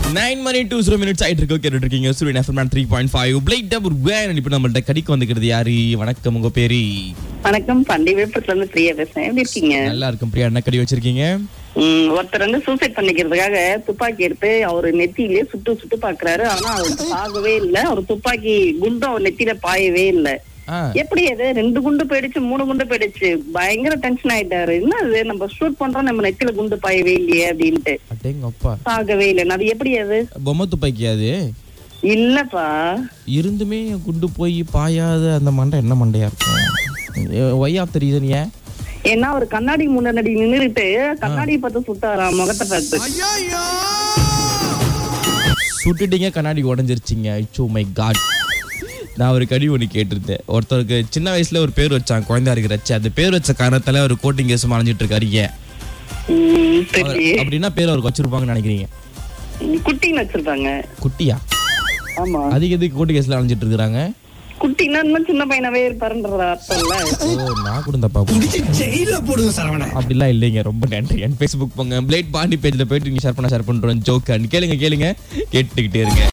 nine மணி two zero minutes ஆயிட்டு இருக்கு கேட்டுட்டு இருக்கீங்க Suryan FM three point five blade double one இப்போ நம்மள்ட்ட கடிக்கு வந்துக்கிறது யாரு வணக்கம் உங்க பேரு வணக்கம் பண்டி விழுப்புரத்துல இருந்து பிரியா பேசுறேன் எப்படி இருக்கீங்க நல்லா இருக்கும் பிரியா என்ன கடி வச்சிருக்கீங்க ம், ஒருத்தர் வந்து சூசைட் பண்ணிக்கிறதுக்காக துப்பாக்கி எடுத்து அவர் நெத்தியிலே சுட்டு சுட்டு பாக்குறாரு ஆனா அவர் சாகவே இல்ல அவர் துப்பாக்கி குண்டும் அவர் நெத்தியில பாயவே இல்ல ஆ எப்படி அது ரெண்டு குண்டு போயிடுச்சு மூணு குண்டு போயிடுச்சு பயங்கர டென்ஷன் ஆயிட்டாரு என்ன அது நம்ம ஷூட் பண்றோம் நம்ம நெத்தியில குண்டு பாயவே இல்லையே அப்படின்ட்டு அடேங்க அப்பா சாகவே இல்லை அது எப்படி அது பொம்மை துப்பாக்கி அது இல்லப்பா இருந்துமே குண்டு போய் பாயாத அந்த மண்டை என்ன மண்டையா இருக்கும் ஒய் ஆஃப் த ரீசன் ஏன் ஏன்னா அவர் கண்ணாடி முன்னாடி நின்னுட்டு கண்ணாடியை பார்த்து சுட்டாராம் முகத்தை பார்த்து சுட்டுட்டீங்க கண்ணாடி உடஞ்சிருச்சிங்க ஐச்சோ மை காட் நான் ஒரு கடி ஒன்று கேட்டிருந்தேன் ஒருத்தருக்கு சின்ன வயசுல ஒரு பேர் வச்சான் குழந்தையா இருக்கிறச்சு அந்த பேர் வச்ச காரணத்தால ஒரு கோட்டிங் கேஸ் அலைஞ்சிட்டு இருக்காரு ஏன் ம், சரி அவர் அப்படின்னா பேர் அவருக்கு வச்சிருப்பாங்கன்னு நினைக்கிறீங்க குட்டின்னு வச்சிருப்பாங்க குட்டியா ஆமா அதுக்கு எதுக்கு கோட்டி கேஸ்ல அலைஞ்சிட்டு இருக்கிறாங்க குட்டின்னா இன்னும் சின்ன பையனாவே இருப்பாருன்ற அர்த்தம் இல்ல ஓ நான் கூட தப்பா அப்படிலாம் இல்லைங்க ரொம்ப நன்றி என் ஃபேஸ்புக் போங்க பிளேட் பாண்டி பேஜ்ல போயிட்டு நீங்க ஷேர் பண்ண ஷேர் பண்றோம் ஜோக் கேளுங்க கேளுங்க கேட்டுக்கிட்டே இருங்க